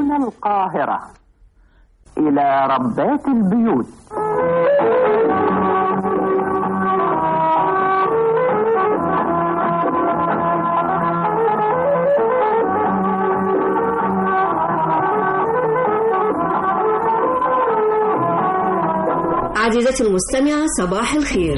هنا القاهرة إلى ربات البيوت عزيزتي المستمعة صباح الخير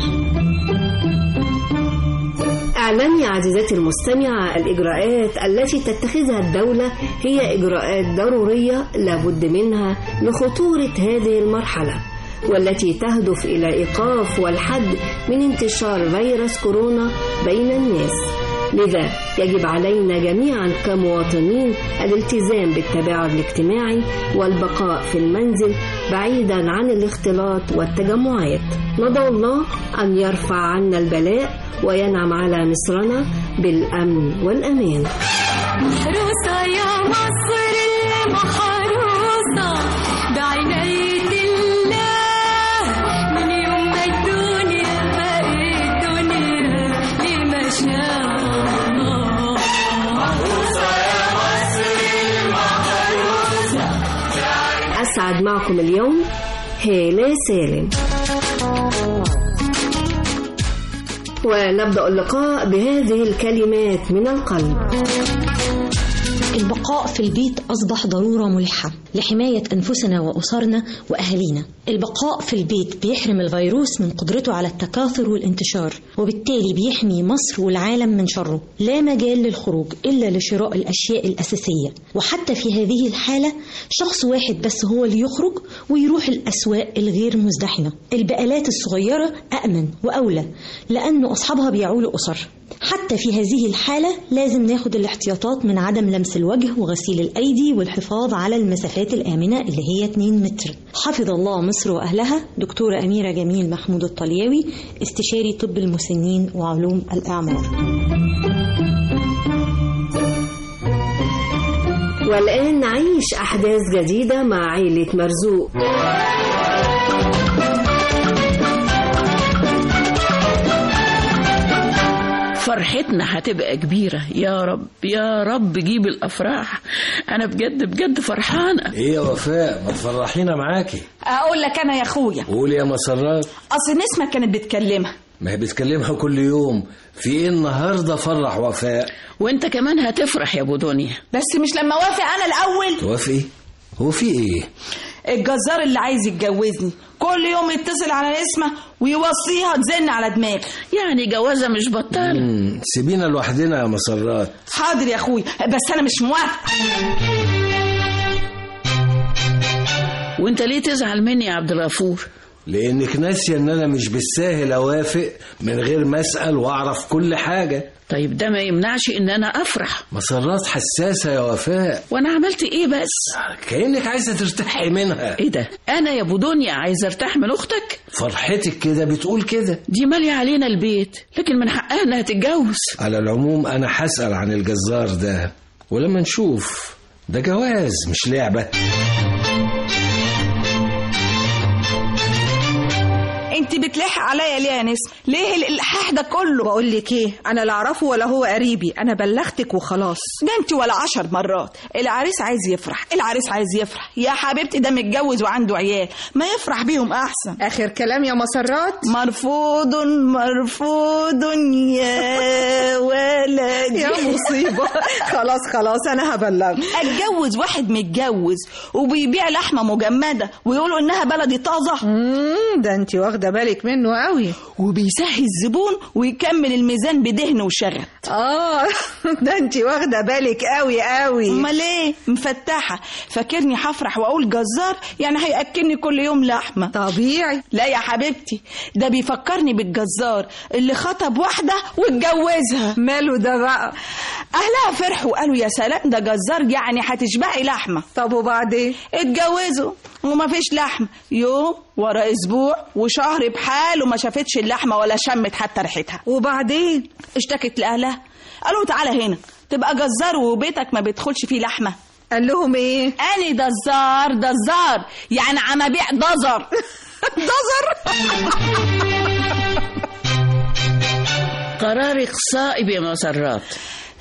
اعلمي عزيزتي المستمعة الإجراءات التي تتخذها الدولة هي إجراءات ضرورية لابد منها لخطورة هذه المرحلة والتي تهدف إلى إيقاف والحد من انتشار فيروس كورونا بين الناس لذا يجب علينا جميعا كمواطنين الالتزام بالتباعد الاجتماعي والبقاء في المنزل بعيدا عن الاختلاط والتجمعات ندعو الله أن يرفع عنا البلاء وينعم على مصرنا بالأمن والأمان محروسة يا مصر المحروسة بعناية الله من يوم ما الدنيا بقت دنيا لما شاء الله محروسة يا مصر المحروسة أسعد معكم اليوم هالة سالم ونبدأ اللقاء بهذه الكلمات من القلب البقاء في البيت أصبح ضرورة ملحة لحماية أنفسنا وأسرنا وأهالينا البقاء في البيت بيحرم الفيروس من قدرته على التكاثر والانتشار وبالتالي بيحمي مصر والعالم من شره لا مجال للخروج إلا لشراء الأشياء الأساسية وحتى في هذه الحالة شخص واحد بس هو اللي يخرج ويروح الأسواق الغير مزدحمة البقالات الصغيرة أأمن وأولى لأن أصحابها بيعولوا أسر حتى في هذه الحالة لازم ناخد الاحتياطات من عدم لمس الوجه وغسيل الأيدي والحفاظ على المسافات الآمنة اللي هي 2 متر حفظ الله مصر وأهلها دكتورة أميرة جميل محمود الطلياوي استشاري طب المسنين وعلوم الإعمار والآن نعيش أحداث جديدة مع عائلة مرزوق فرحتنا هتبقى كبيرة يا رب يا رب جيب الأفراح أنا بجد بجد فرحانة ايه يا وفاء ما تفرحينا معاكي اقول لك انا يا اخويا قولي يا مسرات اصل نسمه كانت بتكلمها ما هي بتكلمها كل يوم في ايه النهارده فرح وفاء وانت كمان هتفرح يا أبو دنيا بس مش لما وافق انا الاول توافقي هو في ايه الجزار اللي عايز يتجوزني كل يوم يتصل على نسمه ويوصيها تزن على دماغي يعني جوازة مش بطالة مم، سيبينا لوحدنا يا مسرات حاضر يا اخويا بس انا مش موافقه وانت ليه تزعل مني يا عبد الغفور لانك ناسيه ان انا مش بالساهل اوافق من غير ما اسال واعرف كل حاجه طيب ده ما يمنعش ان انا افرح مسرات حساسه يا وفاء وانا عملت ايه بس كانك عايزه ترتاحي منها ايه ده انا يا ابو دنيا عايزه ارتاح من اختك فرحتك كده بتقول كده دي مالية علينا البيت لكن من حقها انها تتجوز على العموم انا هسال عن الجزار ده ولما نشوف ده جواز مش لعبه انت بتلح عليا ليه يا نسمه ليه الالحاح ده كله بقول لك ايه انا لا اعرفه ولا هو قريبي انا بلغتك وخلاص ده انت ولا عشر مرات العريس عايز يفرح العريس عايز يفرح يا حبيبتي ده متجوز وعنده عيال ما يفرح بيهم احسن اخر كلام يا مسرات مرفوض مرفوض يا ولدي يا مصيبه خلاص خلاص انا هبلغ اتجوز واحد متجوز وبيبيع لحمه مجمده ويقولوا انها بلدي طازه مم، ده انت واخده بالك منه قوي وبيسهي الزبون ويكمل الميزان بدهن وشغل اه ده انت واخده بالك قوي قوي امال ايه مفتحه فاكرني هفرح واقول جزار يعني هياكلني كل يوم لحمه طبيعي لا يا حبيبتي ده بيفكرني بالجزار اللي خطب واحده واتجوزها ماله ده بقى اهلها فرحوا وقالوا يا سلام ده جزار يعني هتشبعي لحمه طب وبعدين اتجوزوا وما فيش لحمه يوم ورا اسبوع وشهر بحال وما شافتش اللحمه ولا شمت حتى ريحتها وبعدين اشتكت لاهلها قالوا تعالى هنا تبقى جزار وبيتك ما بيدخلش فيه لحمه قال لهم ايه اني دزار دزار يعني عم ابيع دزر دزر قرارك صائب يا مسرات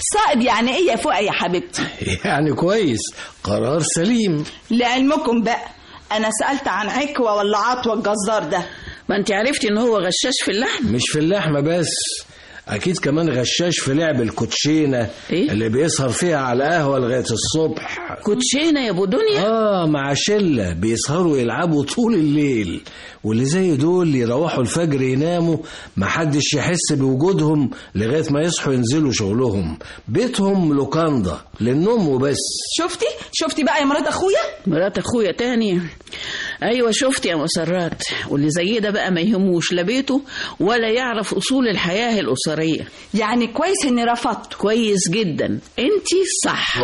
صائب يعني ايه يا فوقه يا حبيبتي يعني كويس قرار سليم لعلمكم بقى انا سالت عن عكوه ولا عطوه الجزار ده ما انت عرفتي ان هو غشاش في اللحم مش في اللحمة بس أكيد كمان غشاش في لعب الكوتشينة إيه؟ اللي بيسهر فيها على قهوة لغاية الصبح كوتشينه يا ابو دنيا آه مع شلة بيسهروا يلعبوا طول الليل واللي زي دول يروحوا الفجر يناموا محدش يحس بوجودهم لغاية ما يصحوا ينزلوا شغلهم بيتهم لوكاندا للنوم وبس شفتي شفتي بقى يا مرات اخويا مرات اخويا تاني ايوه شفت يا مسرات واللي زي ده بقى ما يهموش لا بيته ولا يعرف اصول الحياه الاسريه يعني كويس اني رفضته كويس جدا انتي صح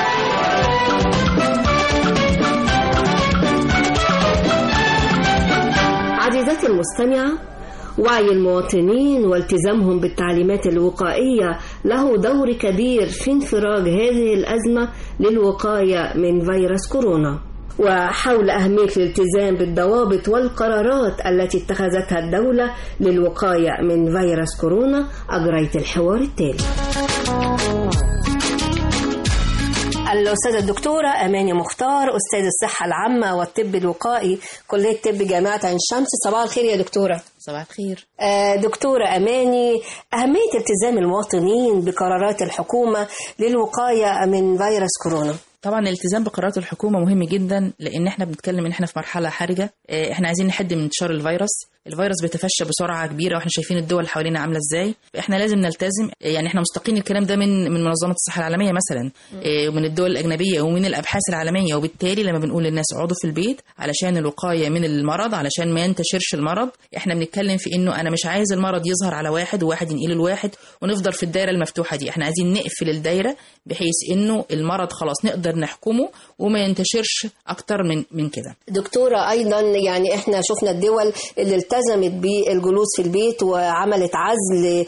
عزيزتي المستمعة وعي المواطنين والتزامهم بالتعليمات الوقائية له دور كبير في انفراج هذه الأزمة للوقاية من فيروس كورونا وحول أهمية الالتزام بالضوابط والقرارات التي اتخذتها الدولة للوقاية من فيروس كورونا أجريت الحوار التالي الأستاذة الدكتورة أماني مختار أستاذ الصحة العامة والطب الوقائي كلية طب جامعة عين شمس صباح الخير يا دكتورة صباح الخير آه، دكتورة أماني أهمية التزام المواطنين بقرارات الحكومة للوقاية من فيروس كورونا طبعا الالتزام بقرارات الحكومه مهم جدا لان احنا بنتكلم ان احنا في مرحله حرجه آه، احنا عايزين نحد من انتشار الفيروس الفيروس بيتفشى بسرعه كبيره واحنا شايفين الدول اللي حوالينا عامله ازاي احنا لازم نلتزم آه، يعني احنا مستقين الكلام ده من من منظمه الصحه العالميه مثلا آه، ومن الدول الاجنبيه ومن الابحاث العالميه وبالتالي لما بنقول للناس اقعدوا في البيت علشان الوقايه من المرض علشان ما ينتشرش المرض احنا بنتكلم في انه انا مش عايز المرض يظهر على واحد وواحد ينقله لواحد ونفضل في الدايره المفتوحه دي احنا عايزين نقفل الدايره بحيث انه المرض خلاص نقدر نحكمه وما ينتشرش اكتر من من كده دكتورة أيضا يعني إحنا شفنا الدول اللي التزمت بالجلوس في البيت وعملت عزل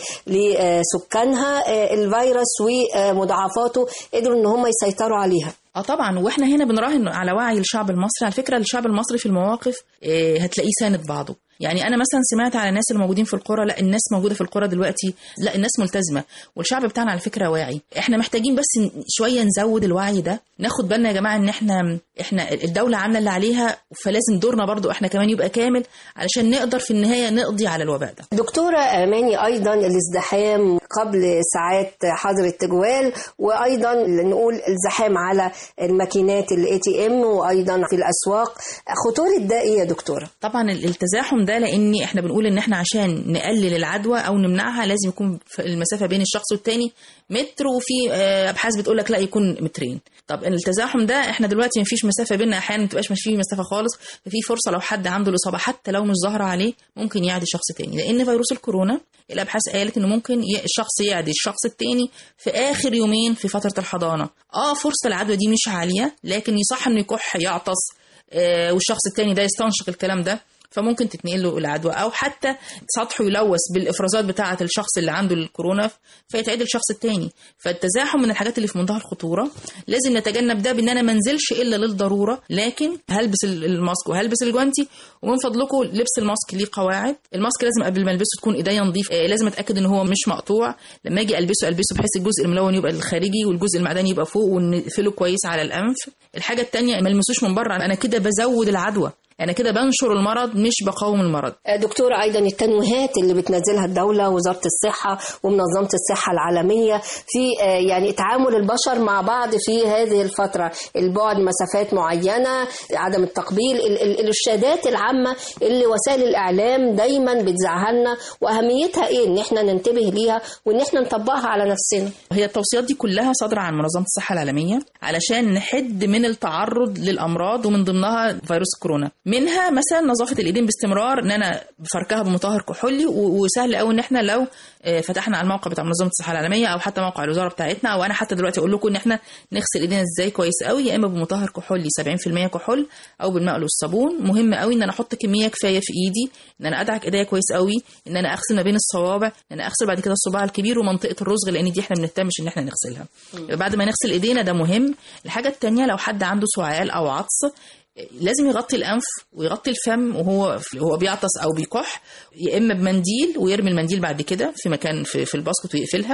لسكانها آه، الفيروس ومضاعفاته قدروا إن هم يسيطروا عليها اه طبعا واحنا هنا بنراهن على وعي الشعب المصري على فكره الشعب المصري في المواقف آه، هتلاقيه ساند بعضه يعني انا مثلا سمعت على الناس الموجودين في القرى لا الناس موجوده في القرى دلوقتي لا الناس ملتزمه والشعب بتاعنا على فكره واعي احنا محتاجين بس ن- شويه نزود الوعي ده ناخد بالنا يا جماعه ان احنا احنا الدوله عامله اللي عليها فلازم دورنا برضو احنا كمان يبقى كامل علشان نقدر في النهايه نقضي على الوباء ده دكتورة أماني أيضا الازدحام قبل ساعات حظر التجوال وأيضا نقول الزحام على الماكينات الاي تي ام وأيضا في الأسواق خطورة ده إيه يا دكتورة؟ طبعا ال- التزاحم ده لان احنا بنقول ان احنا عشان نقلل العدوى او نمنعها لازم يكون ف- المسافه بين الشخص والتاني متر وفي آه، ابحاث بتقول لك لا يكون مترين طب التزاحم ده احنا دلوقتي مفيش مسافه بيننا احيانا ما تبقاش مش فيه مسافه خالص ففي فرصه لو حد عنده الاصابه حتى لو مش ظاهره عليه ممكن يعدي شخص تاني لان فيروس الكورونا الابحاث قالت انه ممكن ي- الشخص يعدي الشخص التاني في اخر يومين في فتره الحضانه اه فرصه العدوى دي مش عاليه لكن يصح انه يكح يعطس آه، والشخص التاني ده يستنشق الكلام ده فممكن تتنقل له العدوى او حتى سطحه يلوث بالافرازات بتاعه الشخص اللي عنده الكورونا فيتعدي الشخص التاني فالتزاحم من الحاجات اللي في منتهى الخطوره لازم نتجنب ده بان انا ما انزلش الا للضروره لكن هلبس ال- الماسك وهلبس الجوانتي ومن فضلكم لبس الماسك ليه قواعد الماسك لازم قبل ما البسه تكون ايديا نظيف آه، لازم اتاكد ان هو مش مقطوع لما اجي البسه البسه بحيث الجزء الملون يبقى الخارجي والجزء المعدني يبقى فوق ونقفله كويس على الانف الحاجه التانية ما المسوش من بره انا كده بزود العدوى انا كده بنشر المرض مش بقاوم المرض دكتورة أيضا التنويهات اللي بتنزلها الدولة وزارة الصحة ومنظمة الصحة العالمية في آه، يعني تعامل البشر مع بعض في هذه الفترة البعد مسافات معينة عدم التقبيل ال- ال- الإرشادات العامة اللي وسائل الإعلام دايما بتزعها لنا وأهميتها إيه إن إحنا ننتبه ليها وإن إحنا نطبقها على نفسنا هي التوصيات دي كلها صادرة عن منظمة الصحة العالمية علشان نحد من التعرض للأمراض ومن ضمنها فيروس كورونا منها مثلا نظافة الإيدين باستمرار إن أنا بفركها بمطهر كحولي و- وسهل قوي إن إحنا لو آه، فتحنا على الموقع بتاع منظمة الصحة العالمية أو حتى موقع الوزارة بتاعتنا أو أنا حتى دلوقتي أقول لكم إن إحنا نغسل إيدينا إزاي كويس قوي يا إما بمطهر كحولي 70% كحول أو بالماء والصابون مهم قوي إن أنا أحط كمية كفاية في إيدي إن أنا أدعك إيديا كويس قوي إن أنا أغسل ما بين الصوابع إن أنا أغسل بعد كده الصباع الكبير ومنطقة الرزغ لأن دي إحنا بنهتمش إن إحنا نغسلها يبقى بعد ما نغسل إيدينا ده مهم الحاجة التانية لو حد عنده سعال أو عطس لازم يغطي الانف ويغطي الفم وهو وهو بيعطس او بيكح يا اما بمنديل ويرمي المنديل بعد كده في مكان في, في الباسكت ويقفلها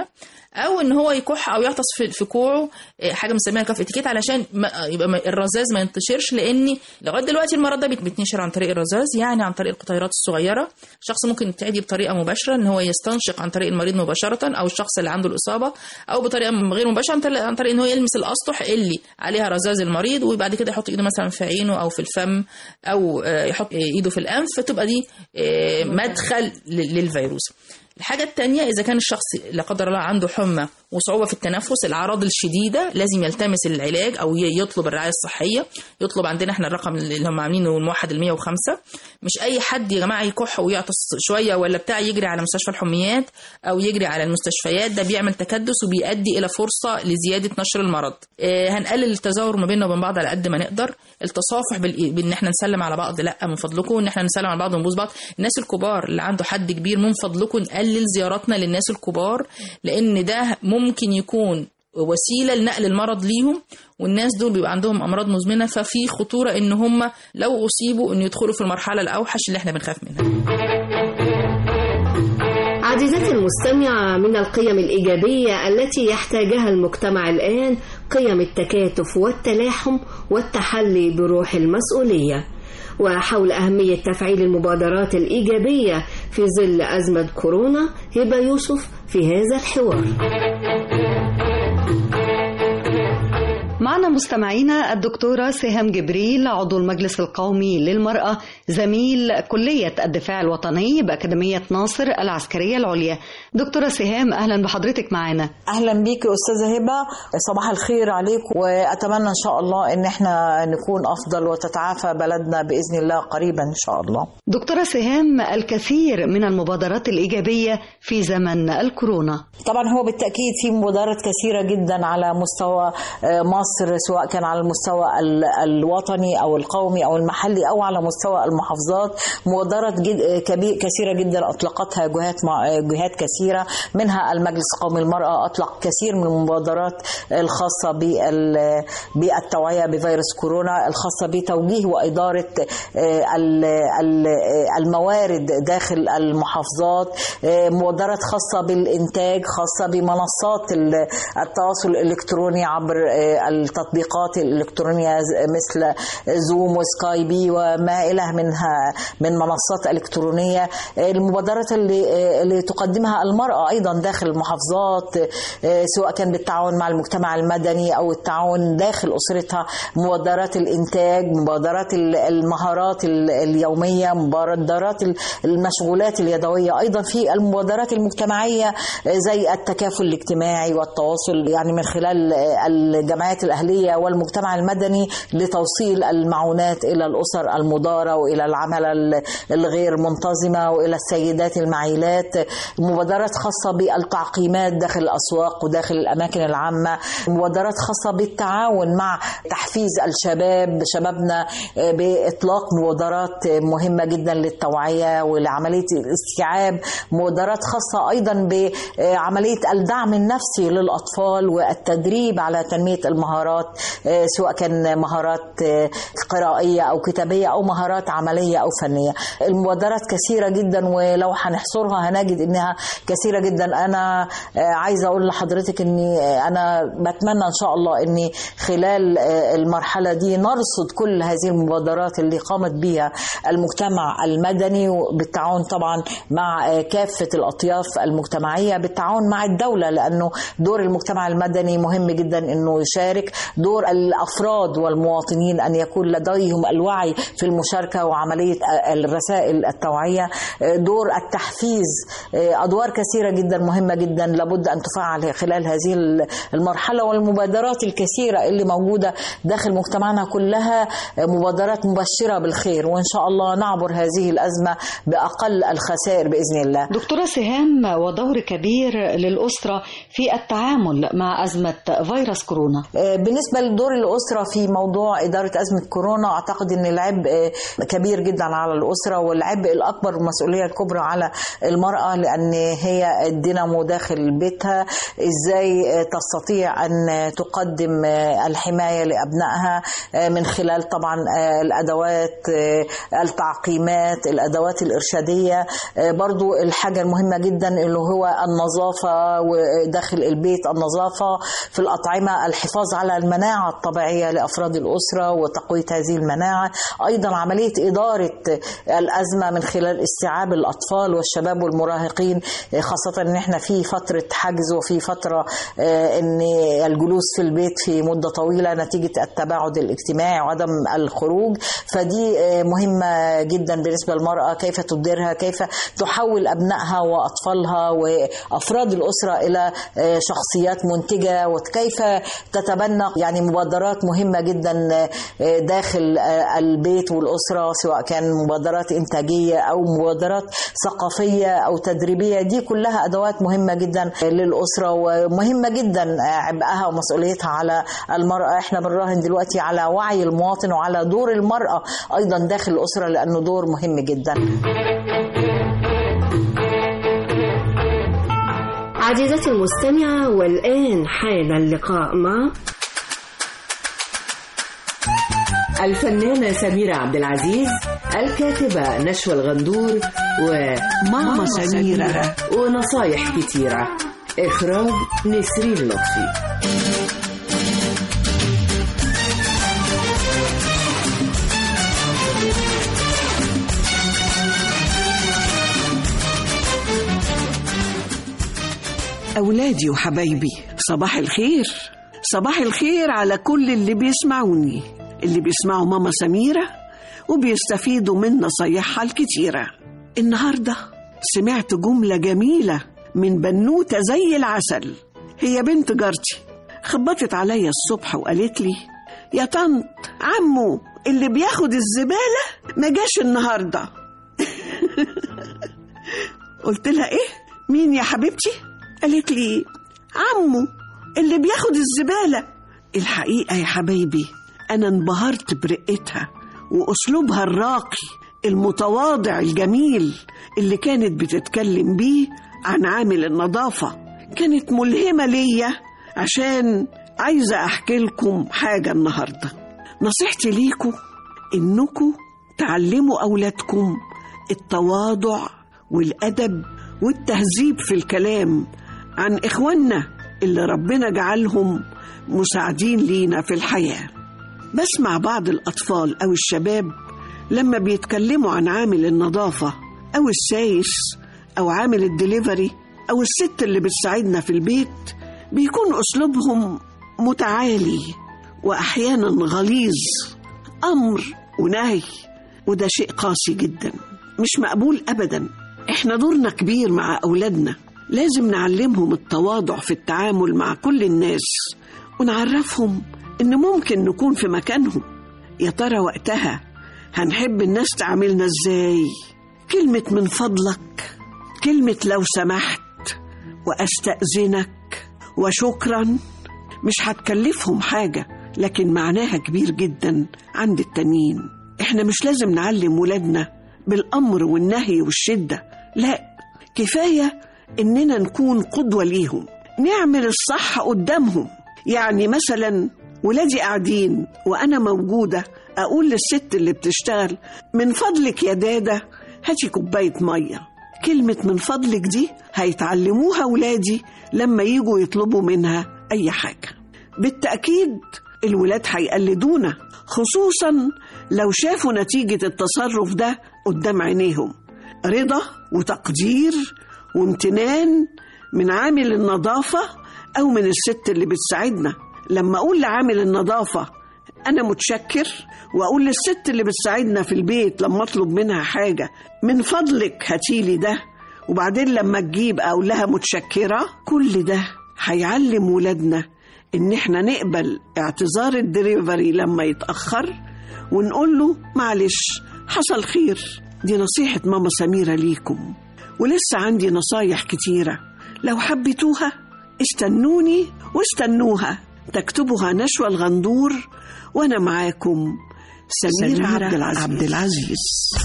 او ان هو يكح او يعطس في, في كوعه آه، حاجه بنسميها كف اتيكيت علشان ما يبقى ما- الرذاذ ما ينتشرش لان لغايه دلوقتي المرض ده بيت- بيتنشر عن طريق الرذاذ يعني عن طريق القطيرات الصغيره الشخص ممكن يبتعدي بطريقه مباشره ان هو يستنشق عن طريق المريض مباشره او الشخص اللي عنده الاصابه او بطريقه غير مباشره عن طريق, عن طريق ان هو يلمس الاسطح اللي عليها رذاذ المريض وبعد كده يحط ايده مثلا في عينه او في الفم او آه، يحط ايده في الانف فتبقى دي آه، مدخل ل- للفيروس الحاجة التانية إذا كان الشخص لا قدر الله عنده حمى وصعوبة في التنفس الأعراض الشديدة لازم يلتمس العلاج أو ي- يطلب الرعاية الصحية يطلب عندنا احنا الرقم اللي هم عاملينه الموحد ال 105 مش أي حد يا جماعة يكح ويعطس شوية ولا بتاع يجري على مستشفى الحميات أو يجري على المستشفيات ده بيعمل تكدس وبيؤدي إلى فرصة لزيادة نشر المرض آه، هنقلل التزاور ما بيننا وبين بعض على قد ما نقدر التصافح بال- بان احنا نسلم على بعض لا من فضلكم ان احنا نسلم على بعض ونبوس بعض الناس الكبار اللي عنده حد كبير من فضلكم نقلل زياراتنا للناس الكبار لان ده ممكن يكون وسيله لنقل المرض ليهم والناس دول بيبقى عندهم امراض مزمنه ففي خطوره ان هم لو اصيبوا ان يدخلوا في المرحله الاوحش اللي احنا بنخاف منها عزيزتي المستمعة من القيم الإيجابية التي يحتاجها المجتمع الآن قيم التكاتف والتلاحم والتحلي بروح المسؤولية وحول أهمية تفعيل المبادرات الإيجابية في ظل أزمة كورونا هبة يوسف في هذا الحوار معنا مستمعينا الدكتورة سهام جبريل عضو المجلس القومي للمرأة زميل كلية الدفاع الوطني بأكاديمية ناصر العسكرية العليا دكتورة سهام أهلا بحضرتك معنا اهلا بيكي استاذه هبه صباح الخير عليكم واتمنى ان شاء الله ان احنا نكون افضل وتتعافى بلدنا باذن الله قريبا ان شاء الله دكتورة سهام الكثير من المبادرات الإيجابية في زمن الكورونا طبعا هو بالتاكيد في مبادرات كثيره جدا على مستوى آه، مصر سواء كان على المستوى ال- الوطني او القومي او المحلي او على مستوى المحافظات مبادرات جد آه، كبير كثيره جدا اطلقتها جهات مع آه، جهات كثيره منها المجلس القومي للمراه اطلق كثير من المبادرات الخاصه بال- بالتوعيه بفيروس كورونا الخاصه بتوجيه واداره آه، ال- ال- آه، الموارد داخل المحافظات آه، مبادرات خاصه بالانتاج خاصه بمنصات ال- التواصل الالكتروني عبر آه، التطبيقات الالكترونيه ز- مثل زوم وسكايبي وما الى منها من منصات الكترونيه آه، المبادرات اللي آه، اللي تقدمها المراه ايضا داخل المحافظات آه، سواء كان بالتعاون مع المجتمع المدني او التعاون داخل اسرتها مبادرات الانتاج مبادرات ال- المهارات ال- اليوميه مبادرات ال- المشغولات اليدويه ايضا في المبادرات المجتمعيه آه، زي التكافل الاجتماعي والتواصل يعني من خلال آه، الجمعيات الاهليه والمجتمع المدني لتوصيل المعونات الى الاسر المضاره والى العمل ال- الغير منتظمه والى السيدات المعيلات مبادرات خاصه بالتعقيمات داخل الاسواق وداخل الاماكن العامه مبادرات خاصه بالتعاون مع تحفيز الشباب شبابنا آه، باطلاق مبادرات آه، مهمه جدا للتوعيه ولعمليه الاستيعاب مبادرات خاصه ايضا بعمليه الدعم النفسي للاطفال والتدريب على تنميه المهارات آه، سواء كان مهارات آه، قرائيه او كتابيه او مهارات عمليه او فنيه المبادرات كثيره جدا ولو هنحصرها هنجد انها كثيره جدا انا آه، عايزه اقول لحضرتك اني آه، انا بتمنى ان شاء الله اني خلال آه، المرحله دي نرصد كل هذه المبادرات اللي قامت بها المجتمع المدني بالتعاون طبعا مع آه، كافه الاطياف المجتمعيه بالتعاون مع الدوله لانه دور المجتمع المدني مهم جدا انه يشارك دور الافراد والمواطنين ان يكون لديهم الوعي في المشاركه وعمليه آه، الرسائل التوعيه آه، دور التحفيز آه، ادوار كثيره جدا مهمه جدا لابد ان تفعل خلال هذه المرحله والمبادرات الكثيره اللي موجوده داخل مجتمعنا كلها آه، مبادرات مبشره بالخير وان شاء الله نعبر هذه الازمه باقل الخسائر باذن الله دكتورة سهام ودور كبير للأسرة في التعامل مع أزمة فيروس كورونا آه، بنسبة بالنسبة لدور الأسرة في موضوع إدارة أزمة كورونا أعتقد أن العبء كبير جدا على الأسرة والعبء الأكبر والمسؤولية الكبرى على المرأة لأن هي الدينامو داخل بيتها إزاي تستطيع أن تقدم الحماية لأبنائها من خلال طبعا الأدوات التعقيمات الأدوات الإرشادية برضو الحاجة المهمة جدا اللي هو النظافة وداخل البيت النظافة في الأطعمة الحفاظ على المناعة الطبيعية لأفراد الأسرة وتقوية هذه المناعة أيضا عملية إدارة الأزمة من خلال استيعاب الأطفال والشباب والمراهقين خاصة أن احنا في فترة حجز وفي فترة أن الجلوس في البيت في مدة طويلة نتيجة التباعد الاجتماعي وعدم الخروج فدي مهمة جدا بالنسبة للمرأة كيف تديرها كيف تحول أبنائها وأطفالها وأفراد الأسرة إلى شخصيات منتجة وكيف تتبنى يعني مبادرات مهمة جدا داخل البيت والأسرة سواء كان مبادرات إنتاجية أو مبادرات ثقافية أو تدريبية دي كلها أدوات مهمة جدا للأسرة ومهمة جدا عبئها ومسؤوليتها على المرأة احنا بنراهن دلوقتي على وعي المواطن وعلى دور المرأة أيضا داخل الأسرة لأنه دور مهم جدا عزيزتي المستمعة والآن حان اللقاء مع الفنانة سميرة عبد العزيز الكاتبة نشوى الغندور وماما سميرة ونصايح كتيرة إخراج نسرين لطفي أولادي وحبايبي صباح الخير صباح الخير على كل اللي بيسمعوني اللي بيسمعوا ماما سميرة وبيستفيدوا من نصايحها الكتيرة النهاردة سمعت جملة جميلة من بنوتة زي العسل هي بنت جارتي خبطت عليا الصبح وقالت لي يا طنط عمو اللي بياخد الزبالة ما جاش النهاردة قلت لها ايه مين يا حبيبتي قالت لي عمو اللي بياخد الزبالة الحقيقة يا حبايبي أنا انبهرت برقتها وأسلوبها الراقي المتواضع الجميل اللي كانت بتتكلم بيه عن عامل النظافة كانت ملهمة ليا عشان عايزة أحكي لكم حاجة النهاردة نصيحتي ليكم إنكم تعلموا أولادكم التواضع والأدب والتهذيب في الكلام عن إخواننا اللي ربنا جعلهم مساعدين لينا في الحياة بسمع بعض الأطفال أو الشباب لما بيتكلموا عن عامل النظافة أو السايس أو عامل الدليفري أو الست اللي بتساعدنا في البيت بيكون أسلوبهم متعالي وأحيانا غليظ أمر ونهي وده شيء قاسي جدا مش مقبول أبدا إحنا دورنا كبير مع أولادنا لازم نعلمهم التواضع في التعامل مع كل الناس ونعرفهم إن ممكن نكون في مكانهم يا ترى وقتها هنحب الناس تعاملنا إزاي كلمة من فضلك كلمة لو سمحت وأستأذنك وشكرا مش هتكلفهم حاجة لكن معناها كبير جدا عند التانيين احنا مش لازم نعلم ولادنا بالأمر والنهي والشدة لا كفاية إننا نكون قدوة ليهم نعمل الصح قدامهم يعني مثلا ولادي قاعدين وأنا موجودة أقول للست اللي بتشتغل من فضلك يا دادة هاتي كوباية مية كلمة من فضلك دي هيتعلموها ولادي لما يجوا يطلبوا منها أي حاجة بالتأكيد الولاد هيقلدونا خصوصا لو شافوا نتيجة التصرف ده قدام عينيهم رضا وتقدير وامتنان من عامل النظافة أو من الست اللي بتساعدنا لما أقول لعامل النظافة أنا متشكر وأقول للست اللي بتساعدنا في البيت لما أطلب منها حاجة من فضلك هاتيلي ده وبعدين لما تجيب أقول لها متشكرة كل ده هيعلم ولادنا إن إحنا نقبل اعتذار الدليفري لما يتأخر ونقول له معلش حصل خير دي نصيحة ماما سميرة ليكم ولسه عندي نصايح كتيرة لو حبيتوها استنوني واستنوها تكتبها نشوى الغندور وأنا معاكم سميرة, سميرة عبد العزيز, عبد العزيز.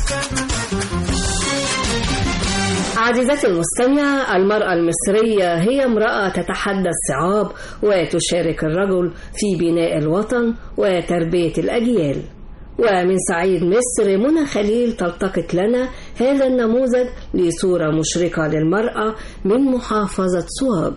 عزيزتي المستمعة المرأة المصرية هي امرأة تتحدى الصعاب وتشارك الرجل في بناء الوطن وتربية الأجيال ومن صعيد مصر منى خليل تلتقط لنا هذا النموذج لصورة مشرقة للمرأة من محافظة صواب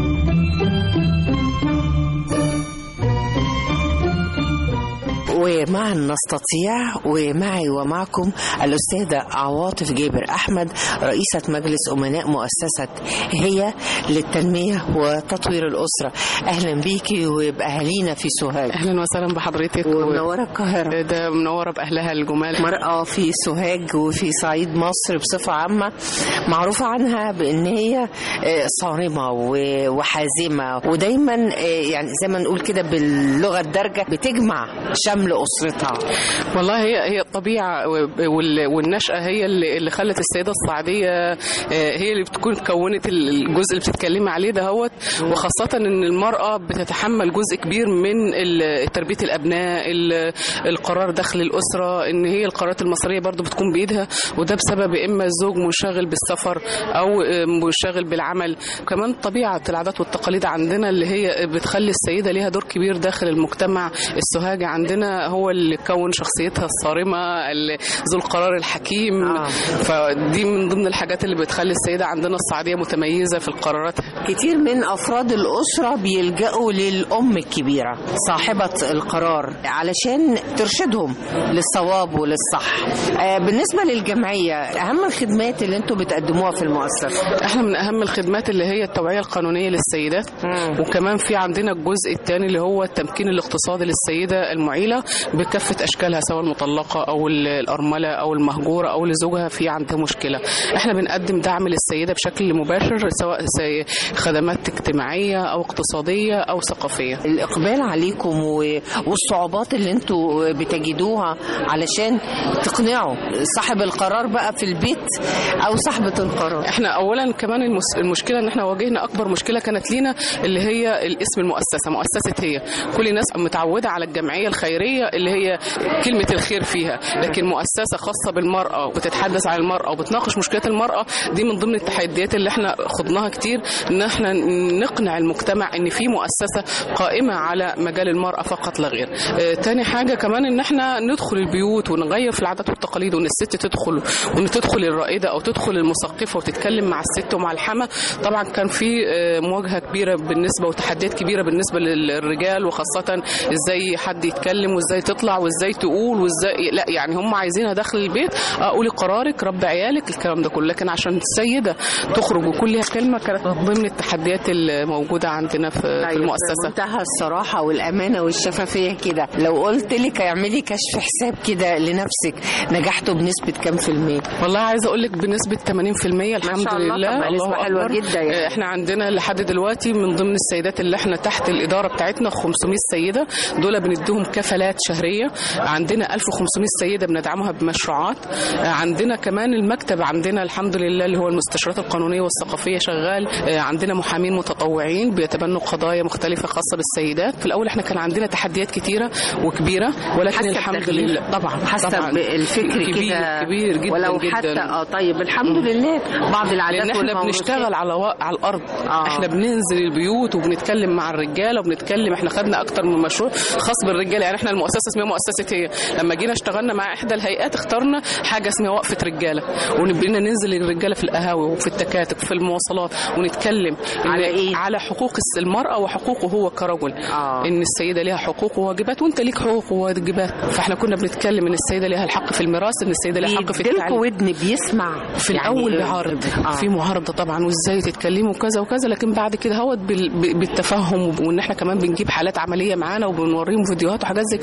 ومعا نستطيع ومعي ومعكم الأستاذة عواطف جابر أحمد رئيسة مجلس أمناء مؤسسة هي للتنمية وتطوير الأسرة أهلا بيكي وبأهالينا في سوهاج اهلا وسهلا بحضرتك ومنوره القاهره ده منوره باهلها الجمال مرأة في سوهاج وفي صعيد مصر بصفة عامة معروفة عنها بأن هي آه، صارمة و- وحازمة ودايما آه، يعني زي ما نقول كده باللغة الدارجة بتجمع شمل أسرتها والله هي هي الطبيعه وال- والنشأة هي اللي اللي خلت السيدة الصعيدية آه، هي اللي بتكون كونت الجزء اللي بتتكلمي عليه دهوت وخاصة ان المرأة بتتحمل جزء كبير من ال- تربية الأبناء ال- القرار داخل الأسرة ان هي القرارات المصرية برضو بتكون بإيدها وده بسبب إما الزوج منشغل بالسفر أو آه، منشغل بالعمل كمان طبيعة العادات والتقاليد عندنا اللي هي بتخلي السيدة ليها دور كبير داخل المجتمع السوهاجي عندنا هو اللي كون شخصيتها الصارمة ال- ذو القرار الحكيم آه. فدي من ضمن الحاجات اللي بتخلي السيدة عندنا الصعيدية متميزة في القرارات كتير من أفراد الأسرة بيلجأوا للأم الكبيرة صاحبة القرار علشان ترشدهم للصواب وللصح آه، بالنسبة للجمعية أهم الخدمات اللي انتوا بتقدموها في المؤسسة احنا من اهم الخدمات اللي هي التوعيه القانونيه للسيدات وكمان في عندنا الجزء الثاني اللي هو التمكين الاقتصادي للسيده المعيله بكافه اشكالها سواء المطلقه او ال- الارمله او المهجوره او لزوجها في عندها مشكله احنا بنقدم دعم للسيده بشكل مباشر سواء سي- خدمات اجتماعيه او اقتصاديه او ثقافيه الإقبال عليكم و- والصعوبات اللي انتوا بتجدوها علشان تقنعوا صاحب القرار بقى في البيت أو صاحبة القرار احنا اولا كمان المس- المشكله ان احنا واجهنا اكبر مشكله كانت لينا اللي هي الاسم المؤسسه مؤسسه هي كل الناس متعوده على الجمعيه الخيريه اللي هي كلمه الخير فيها لكن مؤسسه خاصه بالمراه وبتتحدث عن المراه وبتناقش مشكلات المراه دي من ضمن التحديات اللي احنا خضناها كتير ان احنا نقنع المجتمع ان في مؤسسه قائمه على مجال المراه فقط لا غير اه تاني حاجه كمان ان احنا ندخل البيوت ونغير في العادات والتقاليد وان الست تدخل وان تدخل الرائده او تدخل المثقفه وتتكلم مع الست ومع الحما طبعا كان في آه، مواجهه كبيره بالنسبه وتحديات كبيره بالنسبه للرجال وخاصه ازاي حد يتكلم وازاي تطلع وازاي تقول وازاي لا يعني هم عايزينها داخل البيت آه، قولي قرارك ربي عيالك الكلام ده كله لكن عشان السيده تخرج ويكون ليها كلمه كانت من ضمن التحديات الموجوده عندنا في, في المؤسسه منتهى الصراحة والأمانة والشفافية كده لو قلت لك اعملي كشف حساب كده لنفسك نجحتوا بنسبة كام في المية والله عايزه اقول لك بنسبه 80% الحمد شاء الله، لله طبعا نسبة الله حلوة أكبر. جدا يعني. آه، احنا عندنا لحد دلوقتي من ضمن السيدات اللي احنا تحت الاداره بتاعتنا 500 سيده دول بنديهم كفالات شهريه عندنا 1500 سيده بندعمها بمشروعات آه، عندنا كمان المكتب عندنا الحمد لله اللي هو المستشارات القانونيه والثقافيه شغال آه، عندنا محامين متطوعين بيتبنوا قضايا مختلفه خاصه بالسيدات في الاول احنا كان عندنا تحديات كتيره وكبيره ولكن حسب الحمد تغيير. لله طبعا حسب طبعا الفكر كبير كده كبير جدا ولو جدا حتى اه طيب الحمد لله بعض العادات لان احنا والموروثات. بنشتغل على و... على الارض آه. آه. احنا بننزل البيوت وبنتكلم مع الرجاله وبنتكلم احنا خدنا اكتر من مشروع خاص بالرجاله يعني احنا المؤسسه اسمها مؤسسه هي لما جينا اشتغلنا مع احدى الهيئات اخترنا حاجه اسمها وقفه رجاله ونبقينا ننزل الرجاله في القهاوي وفي التكاتك وفي المواصلات ونتكلم على إن- إيه؟ على حقوق الس- المراه وحقوقه هو كرجل آه. ان السيده ليها حقوق وواجبات وانت ليك حقوق وواجبات فاحنا كنا بنتكلم ان السيده ليها الحق في الميراث ان السيده ليها حق في بيديلكوا التعليم ودن بيسمع في يعني الاول إيه؟ بعرض آه. في معارضه طبعا وازاي تتكلموا وكذا وكذا لكن بعد كده هوت بال- ب- بالتفهم وان احنا كمان بنجيب حالات عمليه معانا وبنوريهم فيديوهات وحاجات زي كده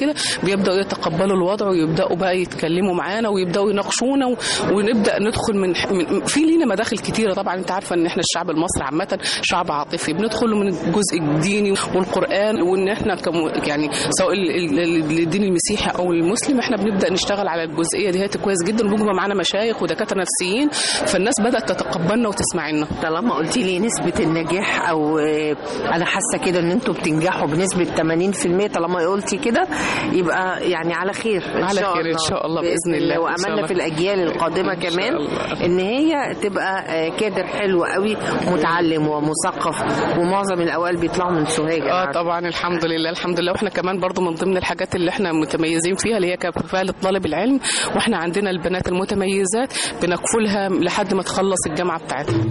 كده بيبداوا يتقبلوا الوضع ويبداوا بقى يتكلموا معانا ويبداوا يناقشونا و- ونبدا ندخل من, من في لينا مداخل كتيره طبعا انت عارفه ان احنا الشعب المصري عامه شعب عاطفي بندخل من الجزء الديني والقران وان احنا كم يعني سواء ال- ال- ال- الدين المسيحي او المسلم احنا بنبدا نشتغل على الجزئيه دي كويس جدا وبيبقى معانا مشايخ ودكاتره نفسيين فالناس بدات تتقبلنا وتسمعنا طالما قلتي لي نسبة النجاح أو آه، أنا حاسة كده إن أنتوا بتنجحوا بنسبة 80% طالما قلتي كده يبقى يعني على خير إن على شاء خير إن الله. شاء الله بإذن الله. إن شاء وأملنا الله. في الأجيال القادمة إن شاء كمان الله. إن هي تبقى آه، كادر حلو قوي متعلم ومثقف ومعظم الأوائل بيطلعوا من سوهاج أنا اه عارفة. طبعا الحمد لله الحمد لله واحنا كمان برضو من ضمن الحاجات اللي احنا متميزين فيها اللي هي كفاله طالب العلم واحنا عندنا البنات المتميزات بنكفلها لحد ما تخلص الجامعه بتاعتها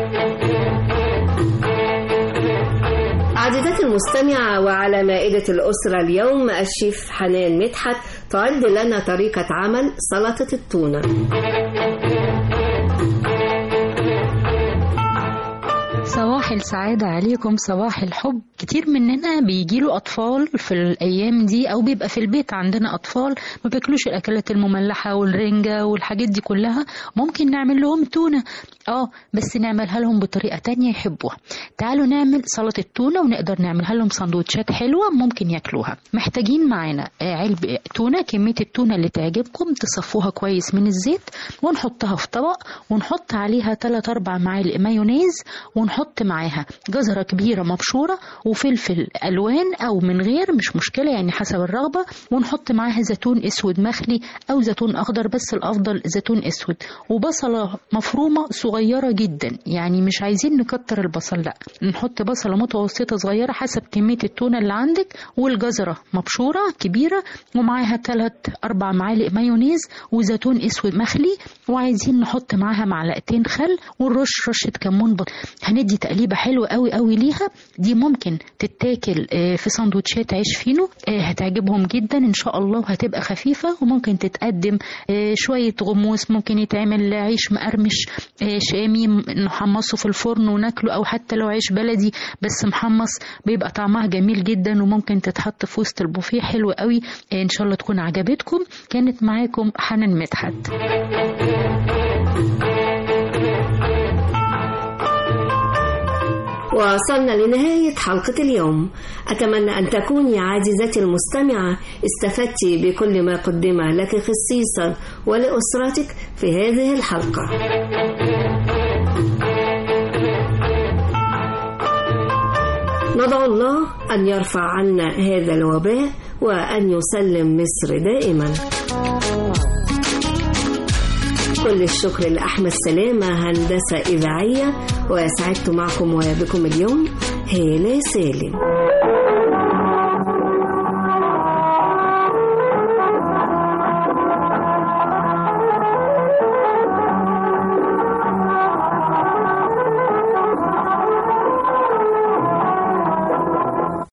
عزيزتي المستمعة وعلى مائدة الأسرة اليوم الشيف حنان مدحت تعد لنا طريقة عمل سلطة التونة صباح السعادة عليكم صباح الحب كتير مننا بيجيله أطفال في الأيام دي أو بيبقى في البيت عندنا أطفال ما بياكلوش الأكلات المملحة والرنجة والحاجات دي كلها ممكن نعمل لهم تونة اه بس نعملها لهم بطريقة تانية يحبوها تعالوا نعمل سلطة تونة ونقدر نعملها لهم سندوتشات حلوة ممكن ياكلوها محتاجين معانا آه، علب تونة كمية التونة اللي تعجبكم تصفوها كويس من الزيت ونحطها في طبق ونحط عليها 3 4 معالق مايونيز ونحط معاها جزرة كبيرة مبشورة وفلفل ألوان أو من غير مش مشكلة يعني حسب الرغبة ونحط معاها زيتون أسود مخلي أو زيتون أخضر بس الأفضل زيتون أسود وبصلة مفرومة صغيرة جدا يعني مش عايزين نكتر البصل لا نحط بصلة متوسطة صغيرة حسب كمية التونة اللي عندك والجزرة مبشورة كبيرة ومعاها 3 4 معالق مايونيز وزيتون أسود مخلي وعايزين نحط معاها معلقتين خل ونرش رشة كمون بط... هندي تقليبة حلوة قوي قوي ليها دي ممكن تتاكل آه، في سندوتشات عيش فينو آه، هتعجبهم جدا ان شاء الله وهتبقى خفيفة وممكن تتقدم آه، شوية غموس ممكن يتعمل عيش مقرمش آه، شامي م- نحمصه في الفرن وناكله او حتى لو عيش بلدي بس محمص بيبقى طعمها جميل جدا وممكن تتحط في وسط البوفيه حلو قوي آه، ان شاء الله تكون عجبتكم كانت معاكم حنان مدحت وصلنا لنهاية حلقة اليوم أتمنى أن تكوني عزيزتي المستمعة استفدت بكل ما قدم لك خصيصا ولأسرتك في هذه الحلقة ندعو الله أن يرفع عنا هذا الوباء وأن يسلم مصر دائما كل الشكر لأحمد سلامة هندسة إذاعية وسعدت معكم وبكم اليوم هالة سالم